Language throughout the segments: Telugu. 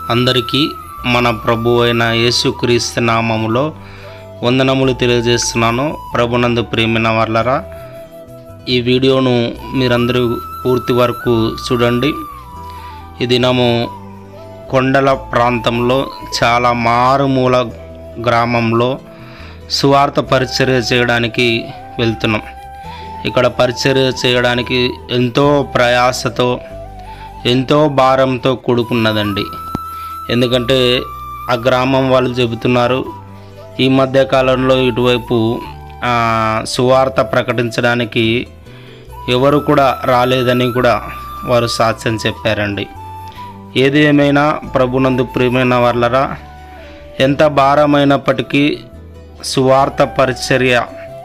అందరికీ మన ప్రభు అయిన యేసుక్రీస్తు నామములో వందనములు తెలియజేస్తున్నాను ప్రభునందు ప్రేమిన వాళ్ళరా ఈ వీడియోను మీరందరూ పూర్తి వరకు చూడండి ఈ దినము కొండల ప్రాంతంలో చాలా మారుమూల గ్రామంలో సువార్త పరిచర్య చేయడానికి వెళ్తున్నాం ఇక్కడ పరిచర్య చేయడానికి ఎంతో ప్రయాసతో ఎంతో భారంతో కూడుకున్నదండి ఎందుకంటే ఆ గ్రామం వాళ్ళు చెబుతున్నారు ఈ మధ్య కాలంలో ఇటువైపు ఆ, సువార్త ప్రకటించడానికి ఎవరు కూడా రాలేదని కూడా వారు సాక్ష్యం చెప్పారండి ఏది ఏమైనా ప్రభునందు ప్రియమైన వాళ్ళరా ఎంత భారమైనప్పటికీ సువార్త పరిచర్య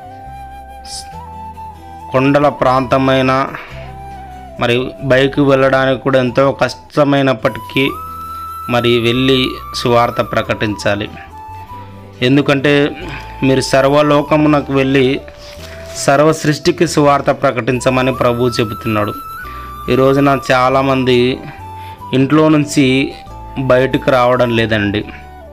కొండల ప్రాంతమైన మరి బైక్ వెళ్ళడానికి కూడా ఎంతో కష్టమైనప్పటికీ మరి వెళ్ళి సువార్త ప్రకటించాలి ఎందుకంటే మీరు సర్వలోకమునకు వెళ్ళి సర్వ సృష్టికి సువార్త ప్రకటించమని ప్రభువు చెబుతున్నాడు ఈ రోజున చాలామంది ఇంట్లో నుంచి బయటకు రావడం లేదండి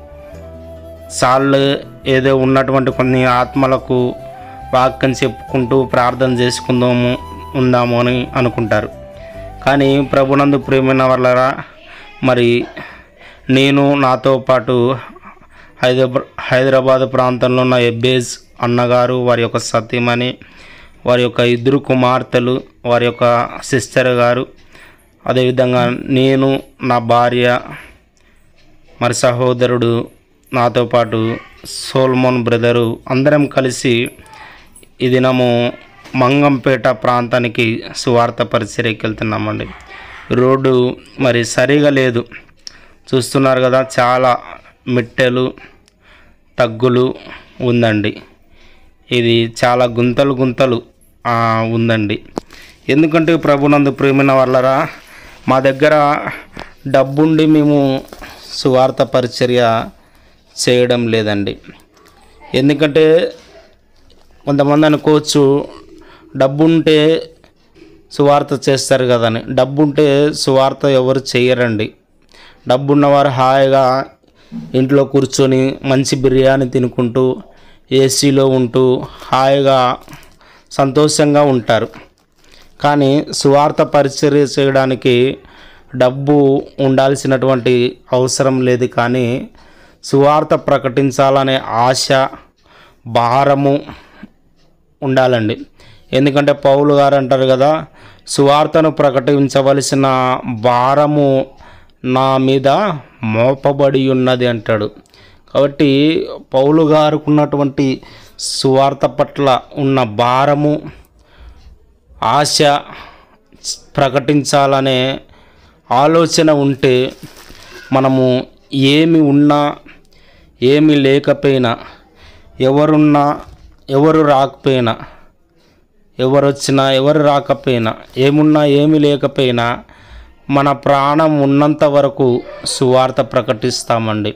సాళ్ళు ఏదో ఉన్నటువంటి కొన్ని ఆత్మలకు వాక్యం చెప్పుకుంటూ ప్రార్థన చేసుకుందాము ఉందాము అని అనుకుంటారు కానీ ప్రభునందు ప్రేమైన వాళ్ళరా మరి నేను నాతో పాటు హైదరాబాద్ హైదరాబాద్ ప్రాంతంలో ఉన్న ఎబ్బేజ్ అన్నగారు వారి యొక్క సతీమణి వారి యొక్క ఇద్దరు కుమార్తెలు వారి యొక్క సిస్టర్ గారు అదేవిధంగా నేను నా భార్య మరి సహోదరుడు నాతో పాటు సోల్మోన్ బ్రదరు అందరం కలిసి ఈ దినము మంగంపేట ప్రాంతానికి సువార్త పరిచర్యకి వెళ్తున్నామండి రోడ్డు మరి సరిగా లేదు చూస్తున్నారు కదా చాలా మిట్టెలు తగ్గులు ఉందండి ఇది చాలా గుంతలు గుంతలు ఆ, ఉందండి ఎందుకంటే ప్రభునందు ప్రేమిన వాళ్ళరా మా దగ్గర డబ్బుండి మేము సువార్త పరిచర్య చేయడం లేదండి ఎందుకంటే కొంతమంది అనుకోవచ్చు డబ్బు ఉంటే సువార్త చేస్తారు కదని డబ్బు ఉంటే సువార్త ఎవరు చేయరండి డబ్బు ఉన్నవారు హాయిగా ఇంట్లో కూర్చొని మంచి బిర్యానీ తినుకుంటూ ఏసీలో ఉంటూ హాయిగా సంతోషంగా ఉంటారు కానీ సువార్త పరిచర్య చేయడానికి డబ్బు ఉండాల్సినటువంటి అవసరం లేదు కానీ సువార్త ప్రకటించాలనే ఆశ భారము ఉండాలండి ఎందుకంటే పౌలు గారు అంటారు కదా సువార్తను ప్రకటించవలసిన భారము నా మీద మోపబడి ఉన్నది అంటాడు కాబట్టి పౌలు గారికి ఉన్నటువంటి సువార్త పట్ల ఉన్న భారము ఆశ ప్రకటించాలనే ఆలోచన ఉంటే మనము ఏమి ఉన్నా ఏమి లేకపోయినా ఎవరున్నా ఎవరు రాకపోయినా ఎవరు వచ్చినా ఎవరు రాకపోయినా ఏమున్నా ఏమి లేకపోయినా మన ప్రాణం ఉన్నంత వరకు సువార్త ప్రకటిస్తామండి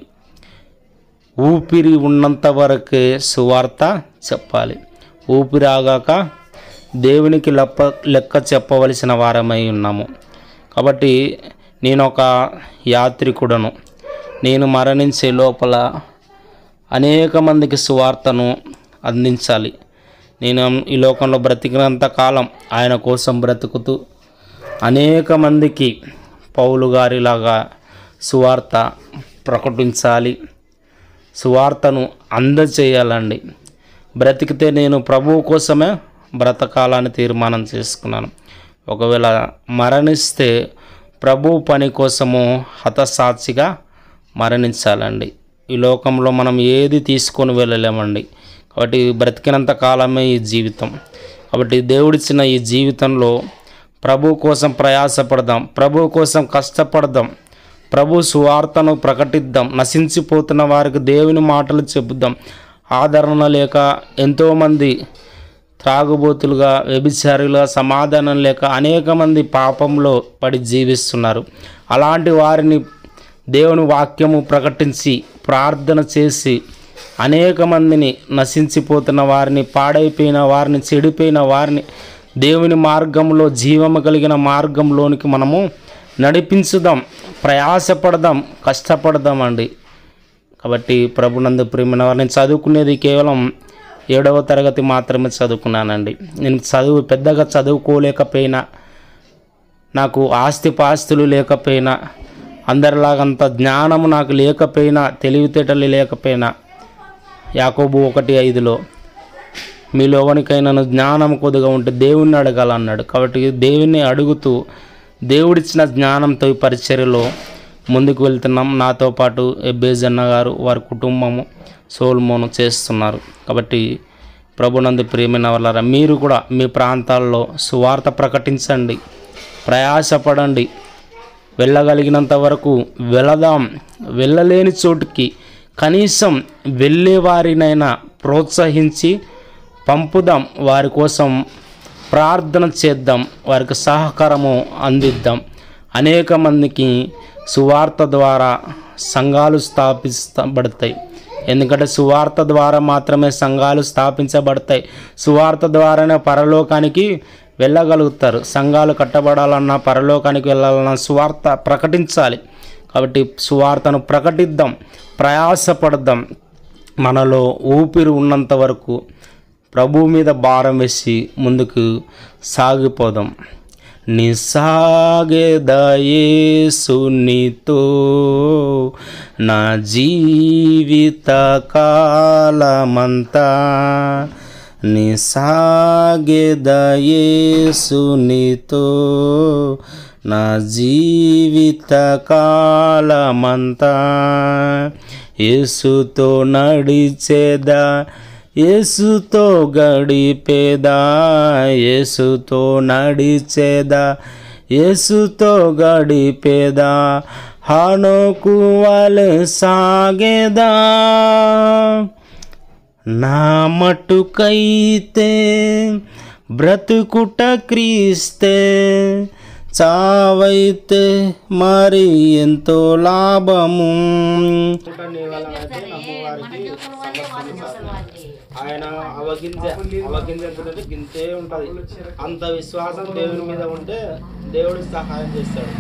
ఊపిరి ఉన్నంత వరకే సువార్త చెప్పాలి ఊపిరి ఆగాక దేవునికి లెక్క లెక్క చెప్పవలసిన వారమై ఉన్నాము కాబట్టి నేను ఒక యాత్రికుడను నేను మరణించే లోపల అనేక మందికి సువార్తను అందించాలి నేను ఈ లోకంలో బ్రతికినంత కాలం ఆయన కోసం బ్రతుకుతూ అనేక మందికి పౌలు గారిలాగా సువార్త ప్రకటించాలి సువార్తను అందచేయాలండి బ్రతికితే నేను ప్రభువు కోసమే బ్రతకాలని తీర్మానం చేసుకున్నాను ఒకవేళ మరణిస్తే ప్రభు పని కోసము హతసాక్షిగా మరణించాలండి ఈ లోకంలో మనం ఏది తీసుకొని వెళ్ళలేమండి కాబట్టి బ్రతికినంత కాలమే ఈ జీవితం కాబట్టి దేవుడిచ్చిన ఈ జీవితంలో ప్రభు కోసం ప్రయాసపడదాం ప్రభు కోసం కష్టపడదాం ప్రభు సువార్తను ప్రకటిద్దాం నశించిపోతున్న వారికి దేవుని మాటలు చెబుదాం ఆదరణ లేక ఎంతోమంది త్రాగుబోతులుగా వ్యభిచారులుగా సమాధానం లేక అనేక మంది పాపంలో పడి జీవిస్తున్నారు అలాంటి వారిని దేవుని వాక్యము ప్రకటించి ప్రార్థన చేసి అనేక మందిని నశించిపోతున్న వారిని పాడైపోయిన వారిని చెడిపోయిన వారిని దేవుని మార్గంలో జీవము కలిగిన మార్గంలోనికి మనము నడిపించుదాం ప్రయాసపడదాం కష్టపడదామండి కాబట్టి ప్రభునందు ప్రేమైన వారు నేను చదువుకునేది కేవలం ఏడవ తరగతి మాత్రమే చదువుకున్నానండి నేను చదువు పెద్దగా చదువుకోలేకపోయినా నాకు ఆస్తి పాస్తులు లేకపోయినా అందరిలాగంత జ్ఞానము నాకు లేకపోయినా తెలివితేటలు లేకపోయినా యాకోబు ఒకటి ఐదులో మీలో ఎవరికైనా జ్ఞానం కొద్దిగా ఉంటే దేవుణ్ణి అడగాలన్నాడు కాబట్టి దేవుణ్ణి అడుగుతూ దేవుడిచ్చిన జ్ఞానంతో ఈ పరిచర్యలో ముందుకు వెళ్తున్నాం నాతో పాటు ఎబ్బేజ్ అన్న గారు వారి కుటుంబము సోల్మోను చేస్తున్నారు కాబట్టి ప్రభునందు ప్రియమైన వాళ్ళారా మీరు కూడా మీ ప్రాంతాల్లో సువార్త ప్రకటించండి ప్రయాసపడండి వెళ్ళగలిగినంత వరకు వెళదాం వెళ్ళలేని చోటుకి కనీసం వెళ్ళే వారినైనా ప్రోత్సహించి పంపుదాం వారి కోసం ప్రార్థన చేద్దాం వారికి సహకారము అందిద్దాం అనేక మందికి సువార్త ద్వారా సంఘాలు స్థాపించబడతాయి ఎందుకంటే సువార్త ద్వారా మాత్రమే సంఘాలు స్థాపించబడతాయి సువార్త ద్వారానే పరలోకానికి వెళ్ళగలుగుతారు సంఘాలు కట్టబడాలన్నా పరలోకానికి వెళ్ళాలన్నా సువార్త ప్రకటించాలి కాబట్టి సువార్తను ప్రకటిద్దాం ప్రయాసపడదాం మనలో ఊపిరి ఉన్నంత వరకు ప్రభు మీద భారం వేసి ముందుకు సాగిపోదాం నిసాగేదయేసునితో నా జీవిత కాలమంతా నిసాగేదయేసునితో నా జీవిత కాలమంతా యేసుతో నడిచేదా యేసుతో గడిపేదా యేసుతో నడిచేదా యేసుతో గడిపేదా హనోకు వలె సాగేదా నా మట్టుకైతే బ్రతుకుట క్రీస్తే చావైతే మరి ఎంతో లాభము ఆయన అవగింజ అవగింజ ఎంతంటే గింతే ఉంటది అంత విశ్వాసం దేవుని మీద ఉంటే దేవుడు సహాయం చేస్తాడు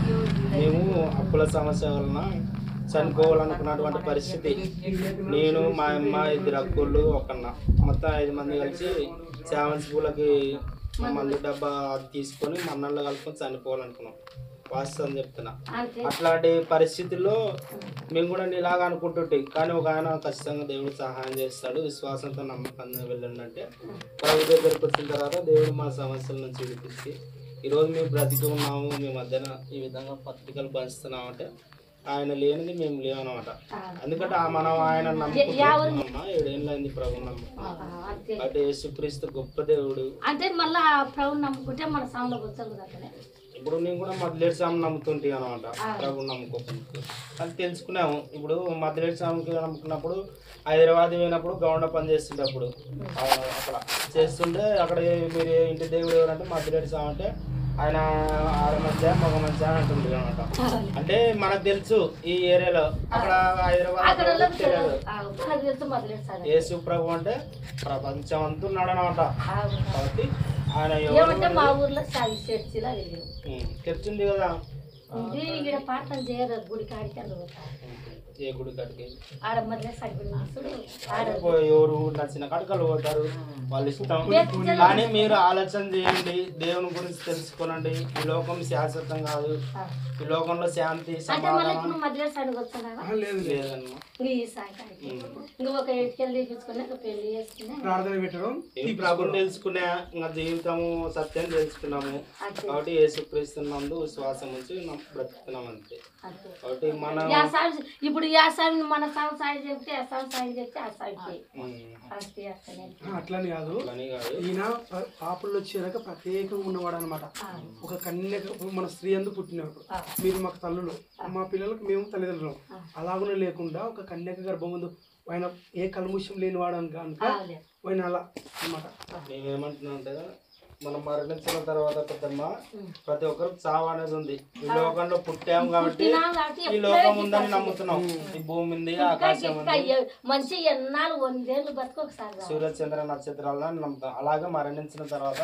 మేము అప్పుల సమస్య వలన చనిపోవాలనుకున్నటువంటి పరిస్థితి నేను మా అమ్మ ఇద్దరు అక్కుళ్ళు ఒకన్న మొత్తం ఐదు మంది కలిసి చామంతి పూలకి మందు డబ్బా తీసుకొని మన్నల్లో కలుపుకొని చనిపోవాలనుకున్నాం వాస్తవం చెప్తున్నా అట్లాంటి పరిస్థితుల్లో మేము కూడా ఇలాగ అనుకుంటుంటే కానీ ఒక ఆయన ఖచ్చితంగా దేవుడు సహాయం చేస్తాడు విశ్వాసంతో నమ్మకంగా వెళ్ళండి అంటే ప్రభు దగ్గరికి వచ్చిన తర్వాత దేవుడు మా సమస్యల నుంచి విడిపించి ఈరోజు మేము బ్రతికి ఉన్నాము మీ మధ్యన ఈ విధంగా పత్రికలు పంచుతున్నాం అంటే ఆయన లేనిది మేము లేవనమాట ఎందుకంటే ఆ మనం ఆయన నమ్ముకుంటున్నామమ్మా ఏడేళ్ళైంది ప్రభు నమ్ముకున్నాం అంటే యేసుక్రీస్తు గొప్ప దేవుడు అంటే మళ్ళా ప్రభు నమ్ముకుంటే మన సాంలో గుర్తుంది అక్కడే ఇప్పుడు నేను కూడా మద్లేటి స్వామి నమ్ముతుంటే అనమాట ప్రభు నమ్ముకోకుండా అది తెలుసుకున్నాము ఇప్పుడు మద్లేటి స్వామికి నమ్ముకున్నప్పుడు హైదరాబాద్ పోయినప్పుడు గౌండ పని చేస్తుంటప్పుడు ఆ, అక్కడ చేస్తుంటే అక్కడ మీరు ఇంటి దేవుడు ఎవరంటే మద్లేటి స్వామి అంటే ఆయన ఆడ మధ్య మగ మధ్య అంటుంది అనమాట అంటే మనకు తెలుసు ఈ ఏరియాలో అక్కడ హైదరాబాద్ అక్కడ అక్కడ తెలియదు మనకు తెలుసు మొదలెడతాడు యేసు ప్రభు అంటే ప్రపంచం అంతా ఉన్నాడు అనమాట కాబట్టి ఆయన ఏమంటే ఎవరు మా ఊర్లో సాగి చర్చిలా వెళ్ళాం ఉమ్, తెచ్చింది కదా ఇది ఇక్కడ ప్రార్థన చేయరు గుడి కాడికి అందరూ పోతారు. ఏ గుడి కాడికి ఆడ మధ్య సగ్గుడు మనసుడు ఆడ పోయి ఎవరు నచ్చిన కాడికలు పోతారు వాళ్ళు ఇష్టం కానీ మీరు ఆలోచన చేయండి దేవుని గురించి తెలుసుకోనండి ఈ లోకం శాశ్వతం కాదు ఈ లోకంలో శాంతి అంటే మళ్ళీ సమాధానం ఇప్పుడు మధ్య సైడ్కి వస్తున్నావా లేదన్నమా ఇంక ఈ సాయంకాడికి ఇంక ఒక ఇంటికెళ్ళి తీసుకుని ఒక పెళ్లి చేసుకుని ప్రార్థన పెట్టడం ఈ ప్రభుని తెలుసుకునే ఇంకా జీవితము సత్యం తెలుసుకున్నాము అంతే కాబట్టి యేసుక్రీస్తున్నందు విశ్వాసం ఉంచి మనం బ్రతుకుతున్నాం అంతే అంతే కాబట్టి మనం యా సాయి ఇప్పుడు యా సాయి మన సాగు సాయి చెప్తే ఆ సాగు సాయి చెప్తే ఆ సాయికి ఉమ్, అంతే అట్లనే అట్లని కాదు అట్లని కాదు ఈయన ప- పాపుల్లో వచ్చేదాకా ప్రత్యేకంగా ఉన్నవాడు అనమాట ఒక కన్యక మన స్త్రీ అందు పుట్టినప్పుడు మీరు మాకు తల్లులు మా పిల్లలకు మేము తల్లిదండ్రులు అలాగనే లేకుండా ఒక కన్యక గర్భం ముందు ఆయన ఏ కల్ముష్యం లేని వాడు అని కనుక అదే. ఆయన అలా అనమాట మేమేమంటున్నాం అంటే మనం మరణించిన తర్వాత పెద్దమ్మ ప్రతి ఒక్కరికి చావు అనేది ఉంది ఈ లోకంలో పుట్టాం కాబట్టి పుట్టినాం కాబట్టి ఈ లోకం ఉందని నమ్ముతున్నాం ఈ భూమి ఉంది ఆకాశం ఇంకా ఉంది ఎ- మనిషి ఎన్నాళ్ళు వందేళ్ళు బతుకు ఒకసారి రావాలి. సూర్య చంద్ర నక్షత్రాలను నమ్ముతాం అలాగే మరణించిన తర్వాత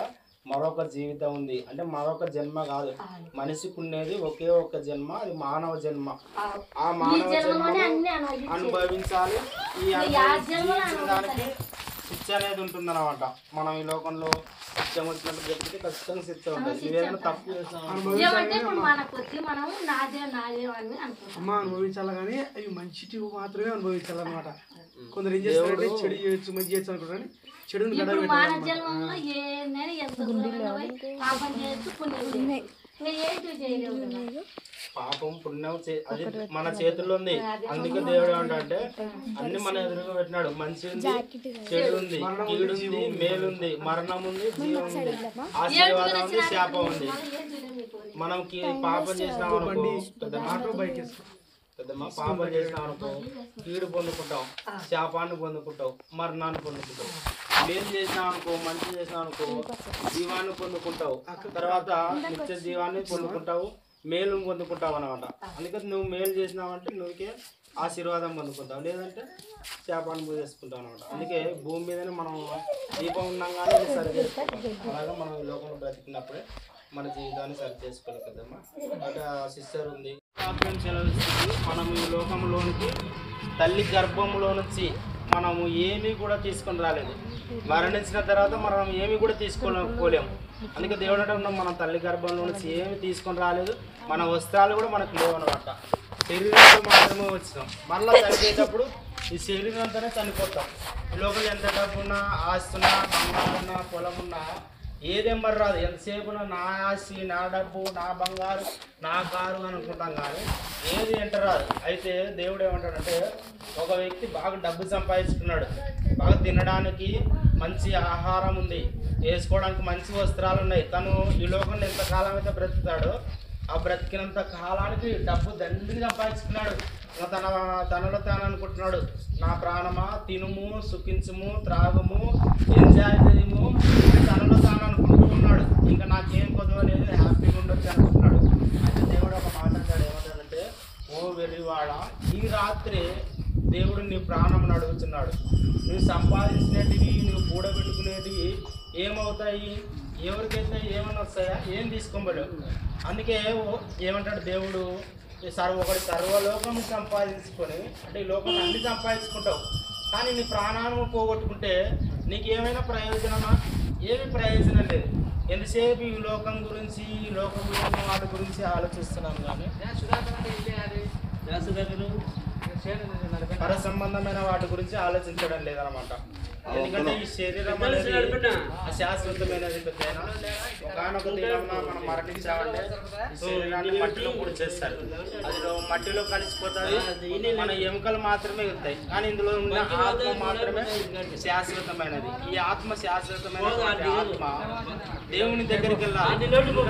మరొక జీవితం ఉంది అంటే మరొక జన్మ కాదు మనిషికి ఉండేది ఒకే ఒక జన్మ అది మానవ జన్మ ఆ, ఆ ఈ మానవ జన్మలోనే జన్మ అన్ని అనుభవించి అనుభవించాలి ఈ ఈ ఆ అనుభవించి జన్మలో జీవించిన దానికి శిక్ష అనేది ఉంటుంది అనమాట మనం ఈ లోకంలో శిక్ష వచ్చినట్టు చెప్తే ఖచ్చితంగా శిక్ష ఉంటుంది నువ్వేదైనా తప్పు చేస్తావు ఏమంటే ఇప్పుడు మనకు వచ్చి మనం నాదే నాదే అని అనుకుంటాం అమ్మ అనుభవించాలి కానీ అవి మంచిటి మాత్రమే అనుభవించాలన్నమాట కొందరు ఏం చేస్తారంటే చెడు చేయొచ్చు మంచి చేయొచ్చు అనుకుంటారు కానీ చెడుని గడవ ఇప్పుడు మానవ జన్మంలో ఏదైనా ఎంత దూరమైనా పోయి పాపం చేయొచ్చు పుణ్యం చేయొచ్చు ఇంకా ఏంటి చేయలేవు కదా. పాపం పుణ్యం చే- అది మన చేతుల్లో ఉంది అందుకే దేవుడు ఏమంటే అన్ని మన ఎదురుగా పెట్టినాడు మంచి ఉంది చెడు ఉంది కీడు ఉంది మేలుంది మరణం ఉంది జీవం ఉంది ఆశీర్వాదం ఉంది శాపం ఉంది మనం ఏం చేయలేము మీకు. మనం కీ- పాపం చేసినాం అనుకో పెద్దమ్మ, ఆటో బైక్ వేసుకో పెద్దమ్మ పాపం చేసినాం అనుకో కీడు పొందుకుంటాం శాపాన్ని పొందుకుంటాం మరణాన్ని పొందుకుంటాం మేలు చేసినాం అనుకో మంచి చేసినాం అనుకో జీవాన్ని పొందుకుంటావు తర్వాత నిత్య జీవాన్ని పొందుకుంటావు మేలు పొందుకుంటావు అనమాట అందుకని నువ్వు మేలు చేసినావంటే నువ్వుకే ఆశీర్వాదం పొందుకుంటావు లేదంటే శాపాన్ని చేసుకుంటావు అనమాట అందుకే భూమి మీదనే మనం దీపం ఉన్నాగానే ఇది సరి చేసుకోవాలి అలాగే మనం ఈ లోకంలో బ్రతికినప్పుడే మన జీవితాన్ని సరి చేసుకోవాలి కదమ్మా అంటే ఆ సిస్టర్ ఉంది వాక్యం సెలవిస్తుంది మనం ఈ లోకంలోనికి తల్లి గర్భంలో నుంచి మనము ఏమీ కూడా తీసుకొని రాలేదు మరణించిన తర్వాత మనం ఏమీ కూడా తీసుకోలేము అందుకే దేవుడు అంటే ఉన్నాం మనం తల్లి గర్భంలో నుంచి ఏమీ తీసుకొని రాలేదు మన వస్త్రాలు కూడా మనకు లేవు అనమాట శరీరంతో మాత్రమే వచ్చినాం మళ్ళీ చనిపోయేటప్పుడు ఈ శరీరం అంతానే చనిపోతాం ఈ లోపల ఎంత డబ్బు ఉన్నా ఆస్తి ఉన్నా బంగారం ఉన్నా పొలం ఉన్నా ఏదేం మరి రాదు ఎంతసేపు ఉన్నా నా ఆస్తి నా డబ్బు నా బంగారు నా కారు అని అనుకుంటాం కానీ ఏది ఎంట రాదు అయితే దేవుడు ఏమంటాడంటే ఒక వ్యక్తి బాగా డబ్బు సంపాదించుకున్నాడు బాగా తినడానికి మంచి ఆహారం ఉంది వేసుకోవడానికి మంచి వస్త్రాలు ఉన్నాయి తను ఈ లోకంలో ఎంతకాలం అయితే బ్రతుకుతాడో ఆ బ్రతికినంత కాలానికి డబ్బు దండిని సంపాదించుకున్నాడు ఇంకా తన తనలో తాను అనుకుంటున్నాడు నా ప్రాణమా తినుము సుఖించుము త్రాగుము ఎంజాయ్ చేయము అని తనలో తాను అనుకుంటూ ఉన్నాడు ఇంకా నాకేం కొద్దు అనేది హ్యాపీగా ఉండొచ్చు అనుకుంటున్నాడు అయితే దేవుడు ఒక మాట అంటాడు ఏమంటాడంటే ఓ వెర్రివాడ ఈ రాత్రి దేవుడు నీ ప్రాణం అడుగుతున్నాడు నువ్వు సంపాదించినటివి నువ్వు కూడబెట్టుకునేటివి ఏమవుతాయి ఎవరికైతే ఏమైనా వస్తాయా ఏం తీసుకోబడవు అందుకే ఓ- ఏమంటాడు దేవుడు ఈ సర్వ ఒకటి సర్వలోకం సంపాదించుకొని అంటే ఈ లోకం అన్ని సంపాదించుకుంటావు కానీ నీ ప్రాణాలను పోగొట్టుకుంటే నీకు ఏమైనా ప్రయోజనమా ఏమి ప్రయోజనం లేదు ఎంతసేపు ఈ లోకం గురించి ఈ లోకంలో ఉన్న వాటి గురించి ఆలోచిస్తున్నాం కానీ పర సంబంధమైన వాటి గురించి ఆలోచించడం లేదనమాట ఎందుకంటే ఈ శరీరం అనేది శాశ్వతమైనది పెద్దయినా ఒకనొక దినంలో మనం మరణించామంటే ఈ శరీరాన్ని మట్టిలో పొడి చేస్తారు అది మట్టిలో కలిసిపోతుంది మన ఎముకలు మాత్రమే ఉంటాయి కానీ ఇందులో ఉన్న ఆత్మ మాత్రమే శాశ్వతమైనది ఈ ఆత్మ శాశ్వతమైనటువంటి ఆత్మ దేవుని దగ్గరికి వెళ్ళాలి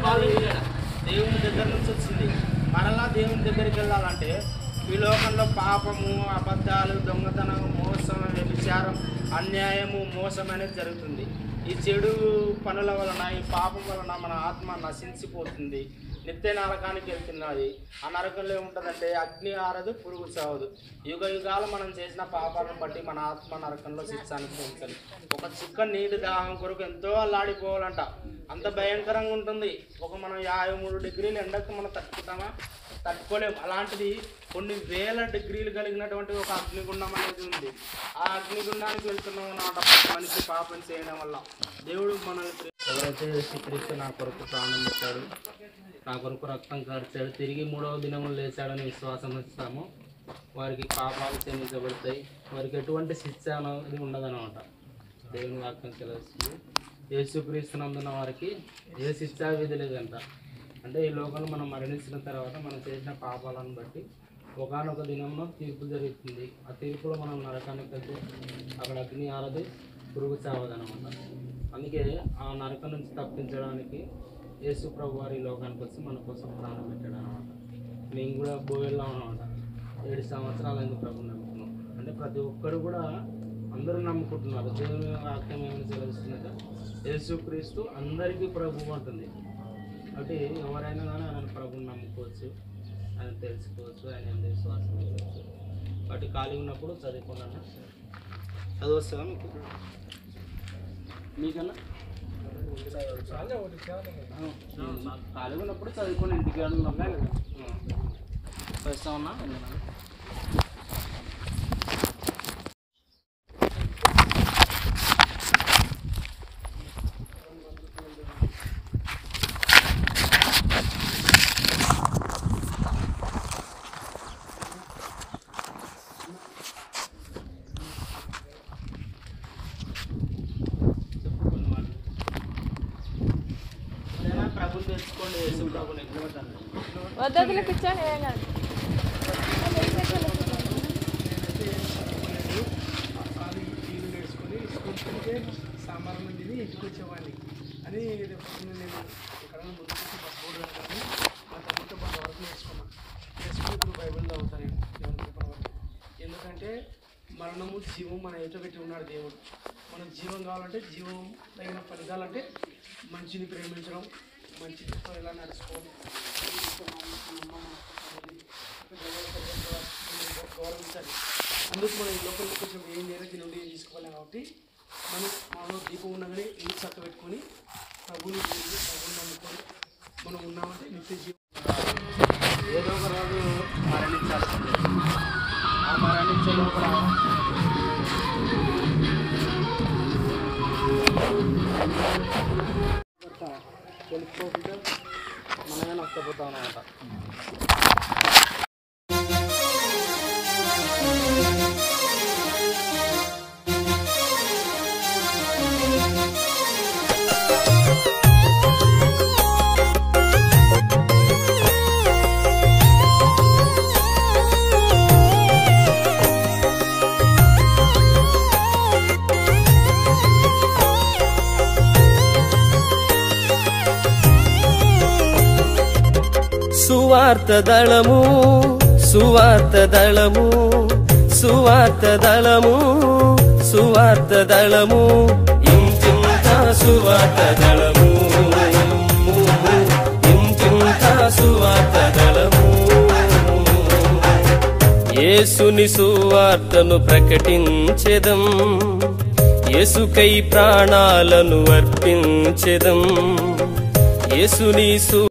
దేవుని దగ్గర నుంచి వచ్చింది మరలా దేవుని దగ్గరికి వెళ్ళాలంటే ఈ లోకంలో పాపము అబద్ధాలు దొంగతనం మోసం వ్యభిచారం అన్యాయము మోసం అనేది జరుగుతుంది ఈ చెడు పనుల వలన ఈ పాపం వలన మన ఆత్మ నశించిపోతుంది నిత్య నరకానికి వెళ్తున్నది ఆ నరకంలో ఏముంటుందంటే అగ్ని ఆరదు పురుగు చావదు యుగ యుగాలు మనం చేసిన పాపాలను బట్టి మన ఆత్మ నరకంలో శిక్ష అనుభవించాలి ఒక చుక్క నీటి దాహం కొరకు ఎంతో అల్లాడిపోవాలంట అంత భయంకరంగా ఉంటుంది ఒక మనం యాభై మూడు డిగ్రీలు ఎండకు మనం తట్టుకుంటామా తట్టుకోలేము అలాంటిది కొన్ని వేల డిగ్రీలు కలిగినటువంటి ఒక అగ్నిగుండం అనేది ఉంది ఆ అగ్నిగుండానికి వెళ్తున్నాం అన్నమాట మనిషి పాపం చేయడం వల్ల దేవుడు మనల్ని ప్రే- ఎవరైతే యేసుక్రీస్తు నా కొరకు ప్రాణం ఇచ్చాడు నా కొరకు రక్తం కార్చాడు తిరిగి మూడవ దినం లేచాడని విశ్వాసం ఇస్తామో వారికి పాపాలు క్షమించబడతాయి వారికి ఎటువంటి శిక్ష అనేది ఉండదన్నమాట దేవుని వాక్యం తెలుస్తుంది యేసుక్రీస్తునందున్న వారికి ఏ శిక్షా విధి లేదంట అంటే ఈ లోకంలో మనం మరణించిన తర్వాత మనం చేసిన పాపాలను బట్టి ఒకనొక దినంలో తీర్పు జరుగుతుంది ఆ తీర్పులో మనం నరకానికి వెళ్తే అక్కడ అగ్ని ఆరది పురుగు చావదనమాట అందుకే ఆ నరకం నుంచి తప్పించడానికి యేసు ప్రభు వారి ఈ లోకానికి వచ్చి మన కోసం ప్రాణం పెట్టాడు అనమాట మేము కూడా బోయల్లో అనమాట ఏడు సంవత్సరాలు అయింది ప్రభు నమ్ముకున్నాం అంటే ప్రతి ఒక్కరు కూడా అందరూ నమ్ముకుంటున్నారు దేవుని వాక్యం ఏమైనా సెలవిస్తుందంటే యేసుక్రీస్తు అందరికీ ప్రభు అంటుంది కాబట్టి ఎవరైనా కానీ ఆయన ప్రభుని నమ్ముకోవచ్చు ఆయన తెలుసుకోవచ్చు ఆయన ఎంత విశ్వాసం చేయవచ్చు కాబట్టి ఖాళీ ఉన్నప్పుడు చదువుకున్నాను చదువు వస్తుందా మీకు మీకన్నా ఖాళీగా ఉన్నప్పుడు చదువుకొని ఇంటికి ఉన్నప్పుడు వస్తా ఉన్నా వెళ్ళినా. చెప్పు కొన్ని మాటలు. ఏదైనా ప్రభుని తెచ్చుకోండి యేసు ప్రభుని ఎక్కువ తండ్రి. వద్దదులు కూర్చొని ఏం కాదు కాలు నీళ్ళు నేర్చుకొని స్కూల్కి వెళ్తే సాంబార్ తిని ఇంటికి వచ్చేవాడిని అని రేపు పొద్దున్న నేను ఎక్కడైనా ముందు నుంచి బస్ బోర్డు పెడతాను మా తమ్ముడితో కొంత వరకు నేర్చుకున్నాను నేర్చుకుని ఇప్పుడు బైబిల్ చదువుతాను నేను దేవుని కృపణ వల్ల. ఎందుకంటే మరణము జీవం మన ఎదుట పెట్టి ఉన్నాడు దేవుడు మనకు జీవం కావాలంటే జీవం తగిన ఫలితాలంటే మంచిని ప్రేమించడం మంచితో ఎలా నడుచుకోవాలి గౌరవించాలి అందుకు మనం ఈ లోపలికి కొంచెం ఏం చేయాలి దీని నుండి ఏం తీసుకోవాలి కాబట్టి మనం మనలో దీపం ఉండగానే ఇల్లు చక్క పెట్టుకొని ప్రభుని పూజించి ప్రభుని నమ్ముకొని మనం ఉన్నామంటే నిత్య జీవం ఏదో ఒక రోజు మరణించాల్సిందే ఆ మరణించే లోపల తెలుసుకోకుండా మనమే నష్టపోతాం అనమాట సువార్త దళము సువార్త దళము సువార్త దళము సువార్త దళము ఇంటింత సువార్త దళము ఇంటింత సువార్త దళము యేసుని సువార్తను ప్రకటించెదం యేసుకై ప్రాణాలను అర్పించెదం యేసుని సు